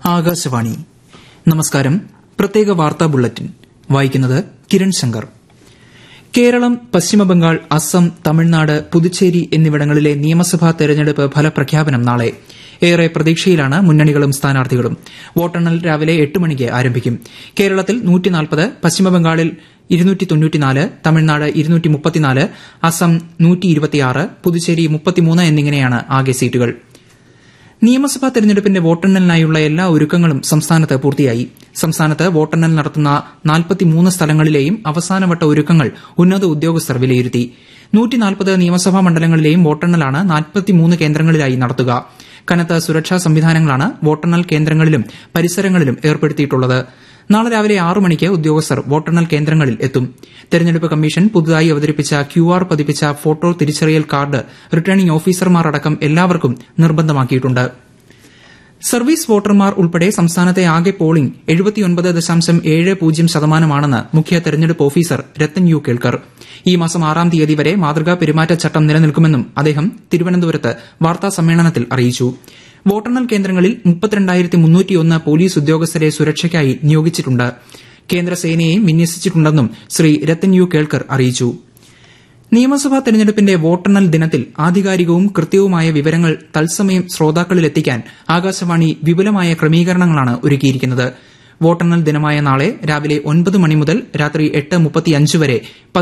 ആകാശവാണി നമസ്കാരം പ്രത്യേക വാർത്താ ബുള്ളറ്റിൻ വായിക്കുന്നത് കിരൺ ശങ്കർ കേരളം പശ്ചിമബംഗാൾ അസം തമിഴ്നാട് പുതുച്ചേരി എന്നിവിടങ്ങളിലെ നിയമസഭാ തെരഞ്ഞെടുപ്പ് ഫലപ്രഖ്യാപനം നാളെ ഏറെ പ്രതീക്ഷയിലാണ് മുന്നണികളും സ്ഥാനാർത്ഥികളും വോട്ടെണ്ണൽ രാവിലെ എട്ട് മണിക്ക് ആരംഭിക്കും കേരളത്തിൽ പശ്ചിമബംഗാളിൽ തമിഴ്നാട് അസം പുതുച്ചേരി എന്നിങ്ങനെയാണ് ആകെ സീറ്റുകൾ നിയമസഭാ തെരഞ്ഞെടുപ്പിന്റെ വോട്ടെണ്ണലിനായുള്ള എല്ലാ ഒരുക്കങ്ങളും സംസ്ഥാനത്ത് പൂർത്തിയായി സംസ്ഥാനത്ത് വോട്ടെണ്ണൽ നടത്തുന്ന സ്ഥലങ്ങളിലെയും അവസാനവട്ട ഒരുക്കങ്ങൾ ഉന്നത ഉദ്യോഗസ്ഥർ വിലയിരുത്തി നിയമസഭാ മണ്ഡലങ്ങളിലെയും വോട്ടെണ്ണലാണ് കേന്ദ്രങ്ങളിലായി നടത്തുക കനത്ത സുരക്ഷാ സംവിധാനങ്ങളാണ് വോട്ടെണ്ണൽ കേന്ദ്രങ്ങളിലും പരിസരങ്ങളിലും ഏർപ്പെടുത്തിയിട്ടുള്ളത് നാളെ രാവിലെ ആറ് മണിക്ക് ഉദ്യോഗസ്ഥർ വോട്ടെണ്ണൽ കേന്ദ്രങ്ങളിൽ എത്തും തെരഞ്ഞെടുപ്പ് കമ്മീഷൻ പുതുതായി അവതരിപ്പിച്ച ക്യു ആർ പതിപ്പിച്ച ഫോട്ടോ തിരിച്ചറിയൽ കാർഡ് റിട്ടേണിംഗ് ഓഫീസർമാർ അടക്കം എല്ലാവർക്കും നിർബന്ധമാക്കിയിട്ടുണ്ട് സർവീസ് വോട്ടർമാർ ഉൾപ്പെടെ സംസ്ഥാനത്തെ ആകെ പോളിംഗ് ശതമാനമാണെന്ന് മുഖ്യ തെരഞ്ഞെടുപ്പ് ഓഫീസർ രത്തൻ യു കേൾക്കർ ഈ മാസം ആറാം തീയതി വരെ മാതൃകാ പെരുമാറ്റച്ചട്ടം നിലനിൽക്കുമെന്നും അദ്ദേഹം തിരുവനന്തപുരത്ത് വാർത്താസമ്മേളനത്തിൽ അറിയിച്ചു വോട്ടെണ്ണൽ കേന്ദ്രങ്ങളിൽ പോലീസ് ഉദ്യോഗസ്ഥരെ സുരക്ഷയ്ക്കായി നിയോഗിച്ചിട്ടുണ്ട് കേന്ദ്രസേനയെയും വിന്യസിച്ചിട്ടുണ്ടെന്നും ശ്രീ രത്തൻ യു കേൾക്കർ അറിയിച്ചു നിയമസഭാ തെരഞ്ഞെടുപ്പിന്റെ വോട്ടെണ്ണൽ ദിനത്തിൽ ആധികാരികവും കൃത്യവുമായ വിവരങ്ങൾ തത്സമയം ശ്രോതാക്കളിലെത്തിക്കാൻ ആകാശവാണി വിപുലമായ ക്രമീകരണങ്ങളാണ് ഒരുക്കിയിരിക്കുന്നത് വോട്ടെണ്ണൽ ദിനമായ നാളെ രാവിലെ ഒൻപത് മണി മുതൽ രാത്രി എട്ട് മുപ്പത്തിയഞ്ച് വരെ